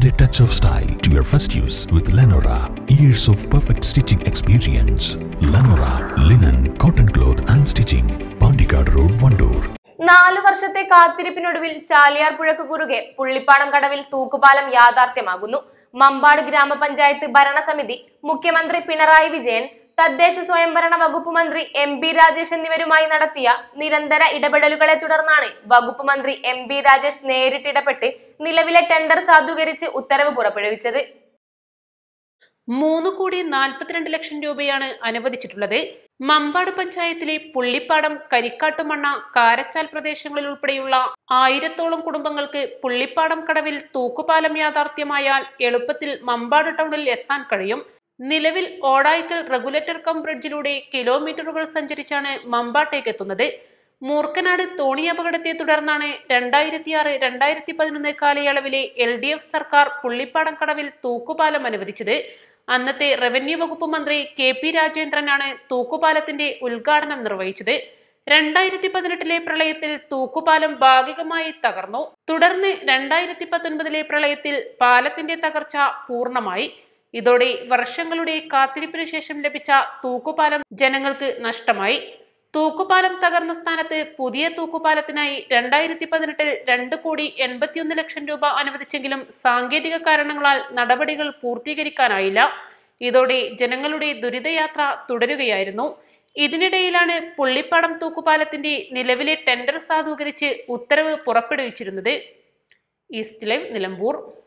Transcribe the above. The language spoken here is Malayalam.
Add a touch of style to your first use with Lenora. Years of perfect stitching experience. Lenora, linen, cotton cloth and stitching. Pandikad Road, Vandoor. നാലു വർഷത്തെ കാത്തിരിപ്പിനൊടുവിൽ ചാലിയാർ പുഴക്ക് കുറുകെ പുള്ളിപ്പാടം കടവിൽ തൂക്കുപാലം യാഥാർത്ഥ്യമാകുന്നു മമ്പാട് ഗ്രാമപഞ്ചായത്ത് ഭരണസമിതി മുഖ്യമന്ത്രി പിണറായി വിജയൻ തദ്ദേശ സ്വയംഭരണ വകുപ്പ് മന്ത്രി എം ബി രാജേഷ് എന്നിവരുമായി നടത്തിയ നിരന്തര ഇടപെടലുകളെ തുടർന്നാണ് വകുപ്പ് മന്ത്രി എം ബി രാജേഷ് നേരിട്ടിടപെട്ട് നിലവിലെ ടെൻഡർ സാധൂകരിച്ച് ഉത്തരവ് പുറപ്പെടുവിച്ചത് മൂന്ന് കോടി നാൽപ്പത്തിരണ്ട് ലക്ഷം രൂപയാണ് അനുവദിച്ചിട്ടുള്ളത് മമ്പാട് പഞ്ചായത്തിലെ പുള്ളിപ്പാടം കരിക്കാട്ടുമണ്ണ കാരച്ചാൽ പ്രദേശങ്ങളിൽ ഉൾപ്പെടെയുള്ള ആയിരത്തോളം കുടുംബങ്ങൾക്ക് പുള്ളിപ്പാടം കടവിൽ തൂക്കുപാലം യാഥാർത്ഥ്യമായാൽ എളുപ്പത്തിൽ മമ്പാട് ടൗണിൽ എത്താൻ കഴിയും നിലവിൽ ഓടായിക്കൽ റെഗുലേറ്റർ കം ബ്രിഡ്ജിലൂടെ കിലോമീറ്ററുകൾ സഞ്ചരിച്ചാണ് മമ്പാട്ടേക്ക് എത്തുന്നത് മൂർക്കനാട് തോണി അപകടത്തെ തുടർന്നാണ് രണ്ടായിരത്തി ആറ് രണ്ടായിരത്തി പതിനൊന്ന് കാലയളവിലെ എൽ ഡി എഫ് സർക്കാർ പുള്ളിപ്പാടം കടവിൽ തൂക്കുപാലം അനുവദിച്ചത് അന്നത്തെ റവന്യൂ വകുപ്പ് മന്ത്രി കെ പി രാജേന്ദ്രനാണ് തൂക്കുപാലത്തിന്റെ ഉദ്ഘാടനം നിർവഹിച്ചത് രണ്ടായിരത്തി പതിനെട്ടിലെ പ്രളയത്തിൽ തൂക്കുപാലം ഭാഗികമായി തകർന്നു തുടർന്ന് രണ്ടായിരത്തി പത്തൊൻപതിലെ പ്രളയത്തിൽ പാലത്തിന്റെ തകർച്ച പൂർണ്ണമായി ഇതോടെ വർഷങ്ങളുടെ കാത്തിരിപ്പിനു ശേഷം ലഭിച്ച തൂക്കുപാലം ജനങ്ങൾക്ക് നഷ്ടമായി തൂക്കുപാലം തകർന്ന സ്ഥാനത്ത് പുതിയ തൂക്കുപാലത്തിനായി രണ്ടായിരത്തി പതിനെട്ടിൽ രണ്ട് കോടി എൺപത്തിയൊന്ന് ലക്ഷം രൂപ അനുവദിച്ചെങ്കിലും സാങ്കേതിക കാരണങ്ങളാൽ നടപടികൾ പൂർത്തീകരിക്കാനായില്ല ഇതോടെ ജനങ്ങളുടെ ദുരിതയാത്ര തുടരുകയായിരുന്നു ഇതിനിടയിലാണ് പുള്ളിപ്പാടം തൂക്കുപാലത്തിന്റെ നിലവിലെ ടെൻഡർ സാധൂകരിച്ച് ഉത്തരവ് പുറപ്പെടുവിച്ചിരുന്നത് ഈസ്റ്റ് ലൈവ് നിലമ്പൂർ